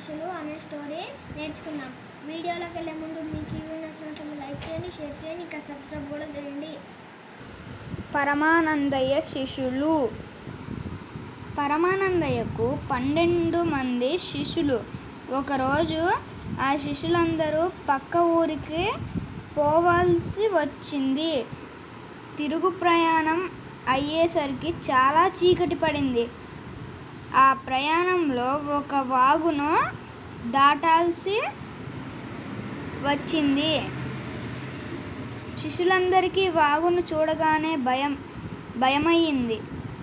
శిష్యులు అనే స్టోరీ నేర్చుకుందాం వీడియోలోకి వెళ్ళే ముందు మీకు ఈ వీడియో నచ్చినట్లయితే లైక్ చేయండి షేర్ చేయండి ఇంకా సబ్స్క్రైబ్ కూడా చేయండి పరమానందయ్య శిష్యులు పరమానందయ్యకు పన్నెండు మంది శిష్యులు ఒకరోజు ఆ శిష్యులందరూ పక్క ఊరికి పోవాల్సి వచ్చింది తిరుగు ప్రయాణం అయ్యేసరికి చాలా చీకటి పడింది ఆ ప్రయాణంలో ఒక వాగును దాటాల్సి వచ్చింది శిష్యులందరికీ వాగును చూడగానే భయం భయమయ్యింది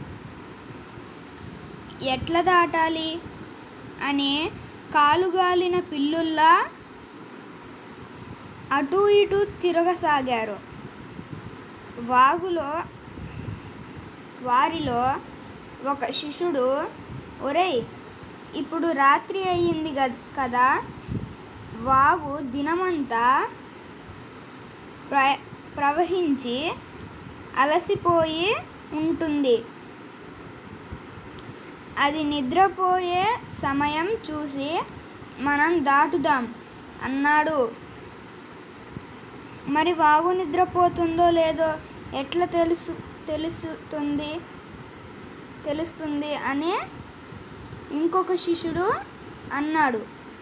ఎట్లా దాటాలి అని కాలుగాలిన పిల్లుల్లా అటు ఇటు తిరగసాగారు వాగులో వారిలో ఒక శిష్యుడు ఒరేయ్ ఇప్పుడు రాత్రి అయ్యింది గ- కదా వాగు దినమంతా ప్ర ప్రవహించి అలసిపోయి ఉంటుంది అది నిద్రపోయే సమయం చూసి మనం దాటుదాం అన్నాడు మరి వాగు నిద్రపోతుందో లేదో ఎట్లా తెలుసు తెలుస్తుంది తెలుస్తుంది అని ఇంకొక శిష్యుడు అన్నాడు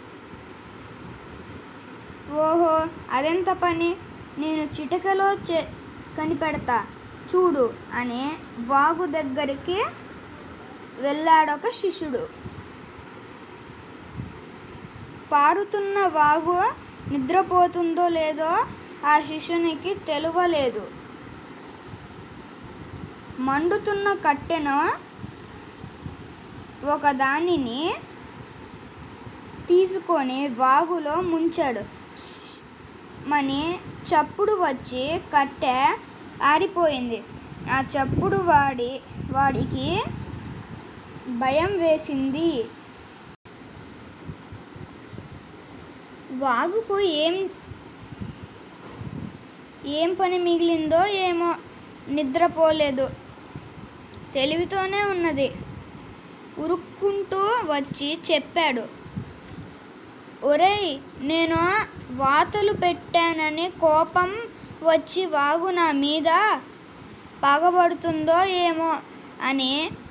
ఓహో అదెంత పని నేను చిటికలో చె కనిపెడతా చూడు అని వాగు దగ్గరికి వెళ్ళాడొక శిష్యుడు పారుతున్న వాగు నిద్రపోతుందో లేదో ఆ శిష్యునికి తెలువలేదు మండుతున్న కట్టెను ఒక దానిని తీసుకొని వాగులో ముంచాడు మని చప్పుడు వచ్చి కట్టె ఆరిపోయింది ఆ చప్పుడు వాడి వాడికి భయం వేసింది వాగుకు ఏం ఏం పని మిగిలిందో ఏమో నిద్రపోలేదు తెలివితోనే ఉన్నది ఉరుక్కుంటూ వచ్చి చెప్పాడు ఒరేయ్ నేను వాతలు పెట్టానని కోపం వచ్చి వాగు నా మీద పగబడుతుందో ఏమో అని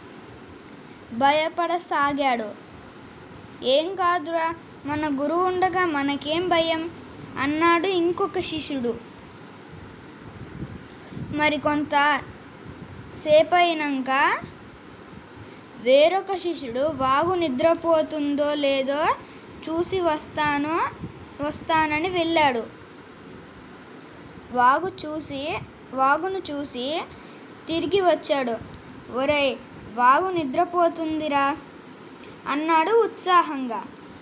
భయపడసాగాడు ఏం కాదురా మన గురువు ఉండగా మనకేం భయం అన్నాడు ఇంకొక శిష్యుడు మరి కొంత సేపు అయినాక వేరొక శిష్యుడు వాగు నిద్రపోతుందో లేదో చూసి వస్తాను వస్తానని వెళ్ళాడు వాగు చూసి వాగును చూసి తిరిగి వచ్చాడు ఒరేయ్ వాగు నిద్రపోతుందిరా అన్నాడు ఉత్సాహంగా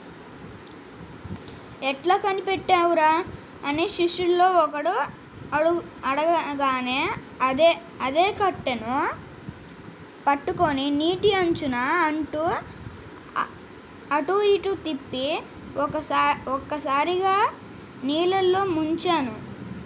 ఎట్లా కనిపెట్టావురా అని శిష్యుల్లో ఒకడు అడుగు అడగగానే అదే అదే కట్టెను పట్టుకొని నీటి అంచున అంటూ అ- అటు ఇటు తిప్పి ఒకసా ఒక్కసారిగా నీళ్ళల్లో ముంచాను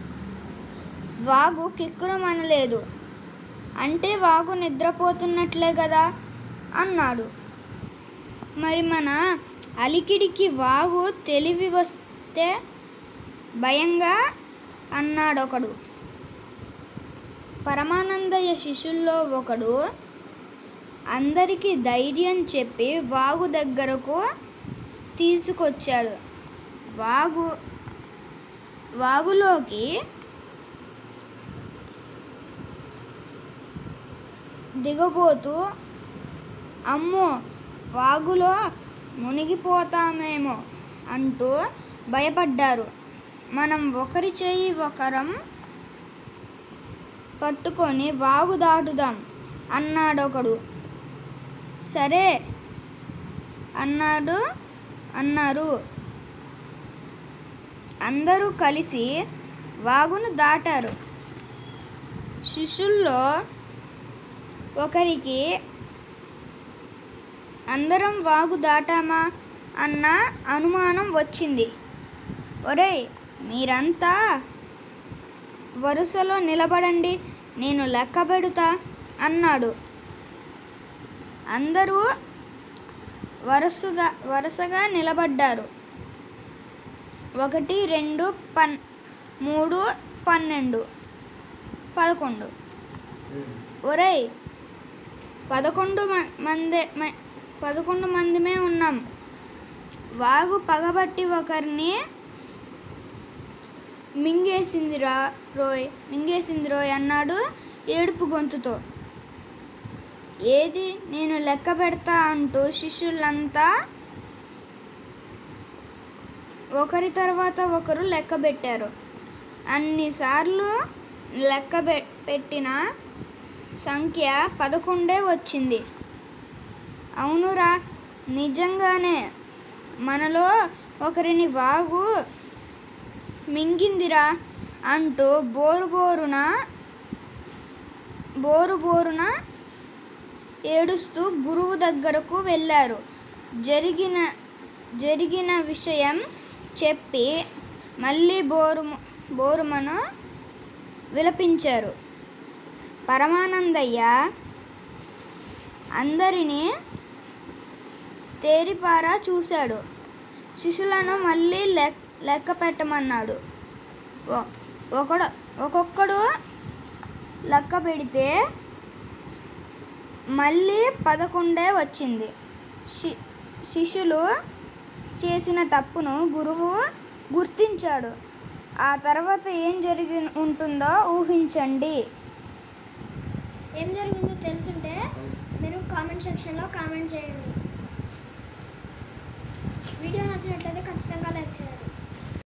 వాగు కిక్కురమనలేదు అంటే వాగు నిద్రపోతున్నట్లే కదా అన్నాడు మరి మన అలికిడికి వాగు తెలివి వస్తే భయంగా అన్నాడొకడు పరమానందయ్య శిష్యుల్లో ఒకడు అందరికీ ధైర్యం చెప్పి వాగు దగ్గరకు తీసుకొచ్చాడు వాగు వాగులోకి దిగబోతూ అమ్మో వాగులో మునిగిపోతామేమో అంటూ భయపడ్డారు మనం ఒకరి చేయి ఒకరం పట్టుకొని వాగు దాటుదాం అన్నాడొకడు సరే అన్నాడు అన్నారు అందరూ కలిసి వాగును దాటారు శిష్యుల్లో ఒకరికి అందరం వాగు దాటామా అన్న అనుమానం వచ్చింది ఒరేయ్ మీరంతా వరుసలో నిలబడండి నేను లెక్క పెడుతా అన్నాడు అందరూ వరుసగా వరుసగా నిలబడ్డారు ఒకటి రెండు పన్ మూడు పన్నెండు పదకొండు ఒరేయ్ పదకొండు మ- మందే మ- పదకొండు మందిమే ఉన్నాం వాగు పగబట్టి ఒకరిని మింగేసిందిరా రోయ్ మింగేసింది రోయ్ అన్నాడు ఏడుపు గొంతుతో ఏది నేను లెక్క పెడతా అంటూ శిష్యులంతా ఒకరి తర్వాత ఒకరు లెక్క పెట్టారు అన్నిసార్లు లెక్క పె- పెట్టిన సంఖ్య పదకొండే వచ్చింది అవునురా నిజంగానే మనలో ఒకరిని వాగు మింగిందిరా అంటూ బోరు బోరున బోరు బోరున ఏడుస్తూ గురువు దగ్గరకు వెళ్ళారు జరిగిన జరిగిన విషయం చెప్పి మళ్ళీ బోరు బోరుమను విలపించారు పరమానందయ్య అందరినీ తేరిపారా చూశాడు శిష్యులను మళ్ళీ లెక్ లెక్క పెట్టమన్నాడు ఒ- ఒకడు ఒక్కొక్కడు లెక్క పెడితే మళ్ళీ పదకొండే వచ్చింది శి శిష్యులు చేసిన తప్పును గురువు గుర్తించాడు ఆ తర్వాత ఏం జరిగి ఉంటుందో ఊహించండి ఏం జరిగిందో తెలుసుంటే మీరు కామెంట్ సెక్షన్లో కామెంట్ చేయండి వీడియో నచ్చినట్లయితే ఖచ్చితంగా లైక్ చేయండి